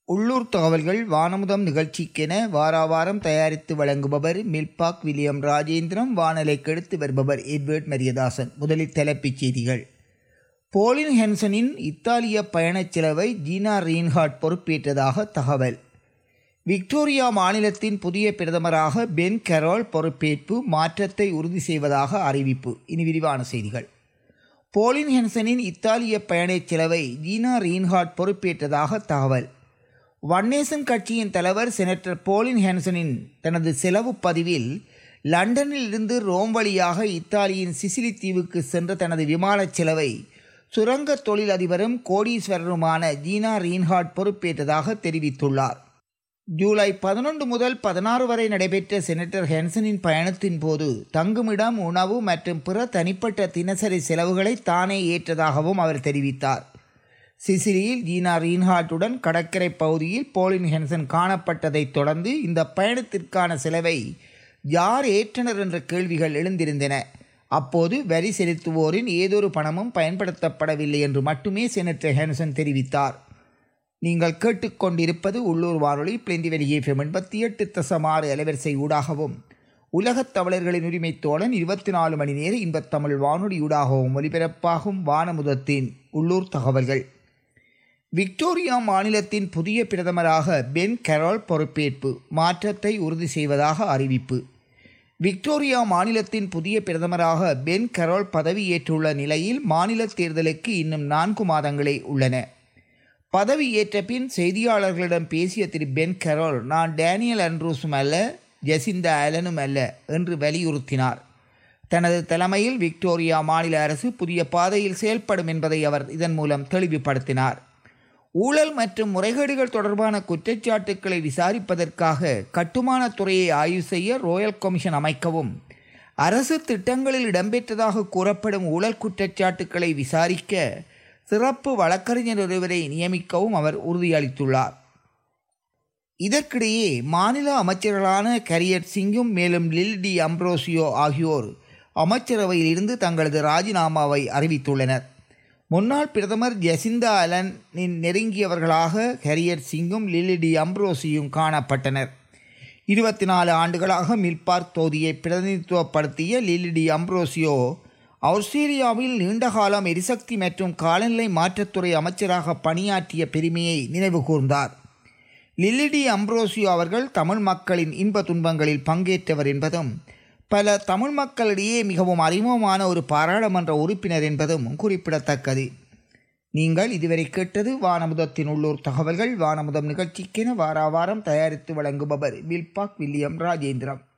உள்ளூர் தகவல்கள் வானமுதம் நிகழ்ச்சிக்கென வாராவாரம் தயாரித்து வழங்குபவர் மில்பாக் வில்லியம் ராஜேந்திரம் வானலை கெடுத்து வருபவர் எட்வர்ட் மரியதாசன் முதலில் தலைப்புச் செய்திகள் போலின் ஹென்சனின் இத்தாலிய பயணச் செலவை ஜீனா ரீன்ஹார்ட் பொறுப்பேற்றதாக தகவல் விக்டோரியா மாநிலத்தின் புதிய பிரதமராக பென் கரோல் பொறுப்பேற்பு மாற்றத்தை உறுதி செய்வதாக அறிவிப்பு இனி விரிவான செய்திகள் போலின் ஹென்சனின் இத்தாலிய பயணச் செலவை ஜீனா ரீன்ஹார்ட் பொறுப்பேற்றதாக தகவல் வன்னேசன் கட்சியின் தலைவர் செனட்டர் போலின் ஹென்சனின் தனது செலவு பதிவில் லண்டனில் இருந்து ரோம் வழியாக இத்தாலியின் சிசிலி தீவுக்கு சென்ற தனது விமானச் செலவை சுரங்க தொழிலதிபரும் கோடீஸ்வரருமான ஜீனா ரீன்ஹார்ட் பொறுப்பேற்றதாக தெரிவித்துள்ளார் ஜூலை பதினொன்று முதல் பதினாறு வரை நடைபெற்ற செனட்டர் ஹென்சனின் பயணத்தின் போது தங்குமிடம் உணவு மற்றும் பிற தனிப்பட்ட தினசரி செலவுகளை தானே ஏற்றதாகவும் அவர் தெரிவித்தார் சிசிலியில் ஜீனா ரீன்ஹார்ட்டுடன் கடற்கரை பகுதியில் போலின் ஹென்சன் காணப்பட்டதைத் தொடர்ந்து இந்த பயணத்திற்கான செலவை யார் ஏற்றனர் என்ற கேள்விகள் எழுந்திருந்தன அப்போது வரி செலுத்துவோரின் ஏதொரு பணமும் பயன்படுத்தப்படவில்லை என்று மட்டுமே செனட்டர் ஹென்சன் தெரிவித்தார் நீங்கள் கேட்டுக்கொண்டிருப்பது உள்ளூர் வானொலி பிளெண்டி வெளியேஃபம் எண்பத்தி எட்டு தசமாறு அலைவரிசை ஊடாகவும் உலகத் தமிழர்களின் உரிமை தோழன் இருபத்தி நாலு மணி நேர இன்பத்தமிழ் வானொலியூடாகவும் ஒலிபரப்பாகும் வானமுதத்தின் உள்ளூர் தகவல்கள் விக்டோரியா மாநிலத்தின் புதிய பிரதமராக பென் கரோல் பொறுப்பேற்பு மாற்றத்தை உறுதி செய்வதாக அறிவிப்பு விக்டோரியா மாநிலத்தின் புதிய பிரதமராக பென் கரோல் பதவியேற்றுள்ள நிலையில் மாநில தேர்தலுக்கு இன்னும் நான்கு மாதங்களே உள்ளன பதவியேற்ற பின் செய்தியாளர்களிடம் பேசிய திரு பென் கரோல் நான் டேனியல் அண்ட்ரூஸும் அல்ல ஜெசிந்தா ஆலனும் அல்ல என்று வலியுறுத்தினார் தனது தலைமையில் விக்டோரியா மாநில அரசு புதிய பாதையில் செயல்படும் என்பதை அவர் இதன் மூலம் தெளிவுபடுத்தினார் ஊழல் மற்றும் முறைகேடுகள் தொடர்பான குற்றச்சாட்டுக்களை விசாரிப்பதற்காக கட்டுமானத் துறையை ஆய்வு செய்ய ரோயல் கமிஷன் அமைக்கவும் அரசு திட்டங்களில் இடம்பெற்றதாக கூறப்படும் ஊழல் குற்றச்சாட்டுக்களை விசாரிக்க சிறப்பு வழக்கறிஞர் ஒருவரை நியமிக்கவும் அவர் உறுதியளித்துள்ளார் இதற்கிடையே மாநில அமைச்சர்களான கரியட் சிங்கும் மேலும் லில் டி அம்ப்ரோசியோ ஆகியோர் அமைச்சரவையில் இருந்து தங்களது ராஜினாமாவை அறிவித்துள்ளனர் முன்னாள் பிரதமர் ஜெசிந்தா அலனின் நெருங்கியவர்களாக ஹரியட் சிங்கும் லில்லி டி அம்ப்ரோசியும் காணப்பட்டனர் இருபத்தி நாலு ஆண்டுகளாக மில்பார்க் தொகுதியை பிரதிநிதித்துவப்படுத்திய லில்லி டி அம்ப்ரோசியோ ஆஸ்திரேலியாவில் நீண்டகாலம் எரிசக்தி மற்றும் காலநிலை மாற்றத்துறை அமைச்சராக பணியாற்றிய பெருமையை நினைவு கூர்ந்தார் லில்லிடி அம்ப்ரோசியோ அவர்கள் தமிழ் மக்களின் இன்ப துன்பங்களில் பங்கேற்றவர் என்பதும் பல தமிழ் மக்களிடையே மிகவும் அறிமுகமான ஒரு பாராளுமன்ற உறுப்பினர் என்பதும் குறிப்பிடத்தக்கது நீங்கள் இதுவரை கேட்டது வானமுதத்தின் உள்ளூர் தகவல்கள் வானமுதம் நிகழ்ச்சிக்கென வாராவாரம் தயாரித்து வழங்குபவர் வில்பாக் வில்லியம் ராஜேந்திரம்